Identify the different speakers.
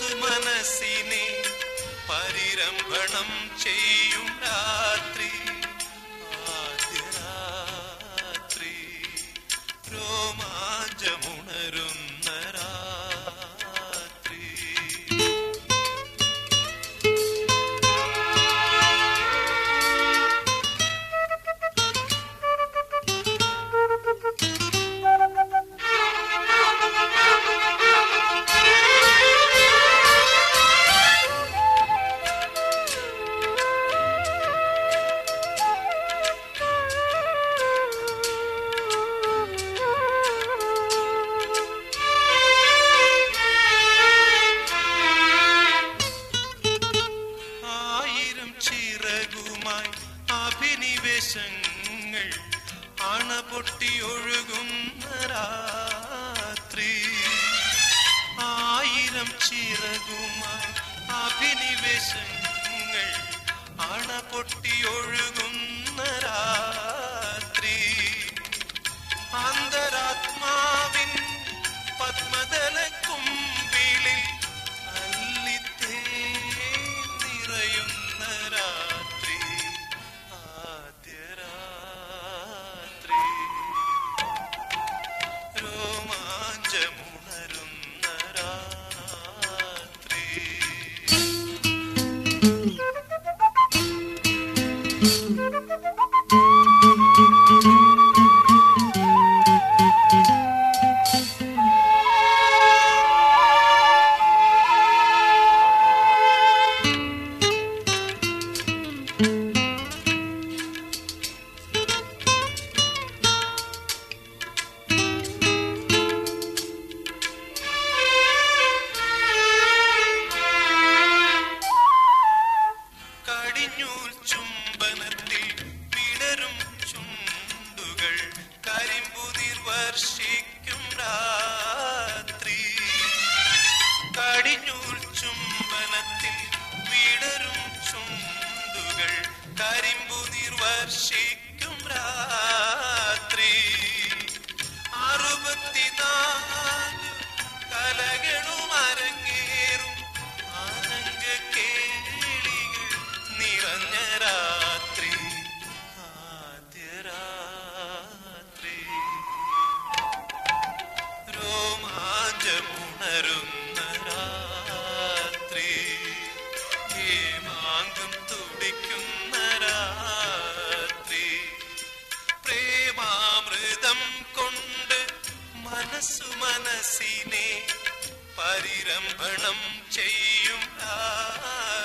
Speaker 1: മനസ്സിനെ പരിരംഭണം ചെയ്യും രാത്രി ആദ്യ രാത്രി രോമാഞ്ചമുണരുന്ന രാത്രി ആയിരം ചിറകുമായി അഭിനിവേശങ്ങൾ അണപൊട്ടി ഒഴുകുന്ന രാത്രി ആയിരം ചിറകുമായി അഭിനിവേശങ്ങൾ അണപൊട്ടി ഒഴുകുന്ന രാത്രി അന്തരാത്മാവിൻ പത്മദല കുമ്പിളിൽ അല്ലിത്തേ നിറയുന്ന രാത്രി ആദ്യ രാത്രി രോമാഞ്ചമുണരുന്ന രാത്രി കടിഞ്ഞൂൽ ചുംബനത്തിൽ വിടരും ചുണ്ടുകൾ കരിമ്പുതിർ വർഷിക്കും രാത്രി കടിഞ്ഞൂൽ ചുംബനത്തിൽ വിടരും ചുണ്ടുകൾ കരിമ്പുതിർ വർഷിക്കും രാത്രി അറുപത്തിനാല് കലകളും അരങ്ങേറും ആനന്ദ കേളികൾ നിറഞ്ഞ രാത്രി ആദ്യ രാത്രി രോമാഞ്ചമുണരുന്ന രാത്രി ഹേമാങ്കം തുടിക്കുന്ന രാത്രി പ്രേമാമൃതം കൊണ്ട് മനസ്സു മനസ്സിനെ പരിരംഭണം ചെയ്യും രാത്രി